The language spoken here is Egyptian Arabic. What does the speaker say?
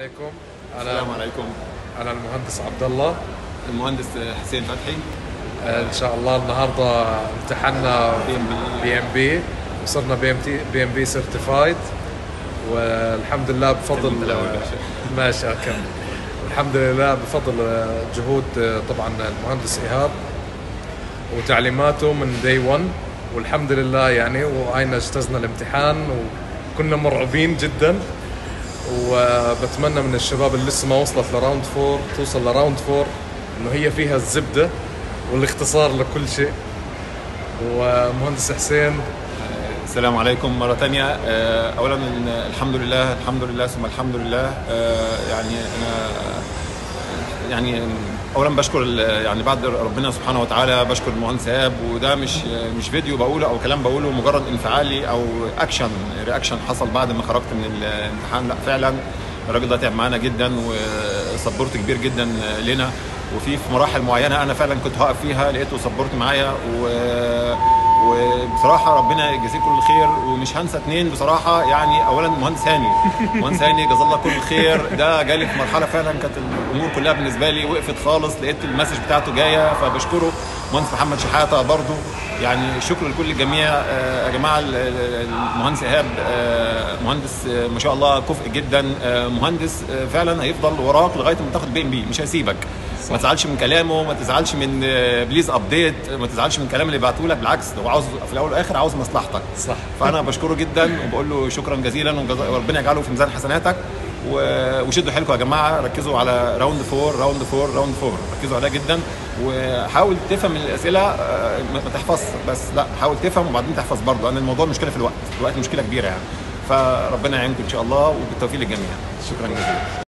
عليكم انا السلام عليكم انا المهندس عبد الله المهندس حسين فتحي ان شاء الله النهارده امتحنا BMB. بي ام بي وصرنا بي ام تي بي ام بي سيرتيفايد والحمد لله بفضل كمل الأول باشا. ماشي اكمل الحمد لله بفضل جهود طبعا المهندس ايهاب وتعليماته من دي 1 والحمد لله يعني وهينا اجتزنا الامتحان وكنا مرعوبين جدا وبتمنى من الشباب اللي لسه ما وصلت لراوند فور توصل لراوند فور انه هي فيها الزبده والاختصار لكل شيء ومهندس حسين السلام عليكم مرة تانية آه، أولا الحمد لله الحمد لله ثم الحمد لله آه، يعني أنا يعني أولا بشكر ال- يعني بعد ربنا سبحانه وتعالى بشكر المهندس إيهاب وده مش مش فيديو بقوله أو كلام بقوله مجرد انفعالي أو أكشن رياكشن حصل بعد ما خرجت من الامتحان لا فعلا الراجل ده تعب معانا جدا وسبورت كبير جدا لنا وفي في مراحل معينه انا فعلا كنت هقف فيها لقيته سبورت معايا و وبصراحه ربنا يجازيه كل الخير ومش هنسى اتنين بصراحه يعني اولا مهندس هاني مهندس هاني جزاه الله كل الخير ده جالي في مرحله فعلا كانت الامور كلها بالنسبه لي وقفت خالص لقيت المسج بتاعته جايه فبشكره مهندس محمد شحاته برضو يعني شكر لكل الجميع آه، يا جماعه ال- ال- المهندس ايهاب آه، مهندس آه، ما شاء الله كفء جدا آه، مهندس آه، فعلا هيفضل وراك لغايه ما تاخد بي ام بي مش هيسيبك ما تزعلش من كلامه ما تزعلش من آه، بليز ابديت ما تزعلش من الكلام اللي بعته لك بالعكس هو عاوز في الاول والاخر عاوز مصلحتك صح فانا بشكره جدا وبقول له شكرا جزيلا وجزا- وربنا يجعله في ميزان حسناتك و- وشدوا حيلكم يا جماعه ركزوا على راوند فور راوند فور راوند فور ركزوا عليها جدا وحاول تفهم الاسئله آه، ما ما تحفظش بس لا حاول تفهم وبعدين تحفظ برضه لان الموضوع مشكله في الوقت الوقت مشكله كبيره يعني فربنا يعينكم ان شاء الله وبالتوفيق للجميع شكرا جزيلا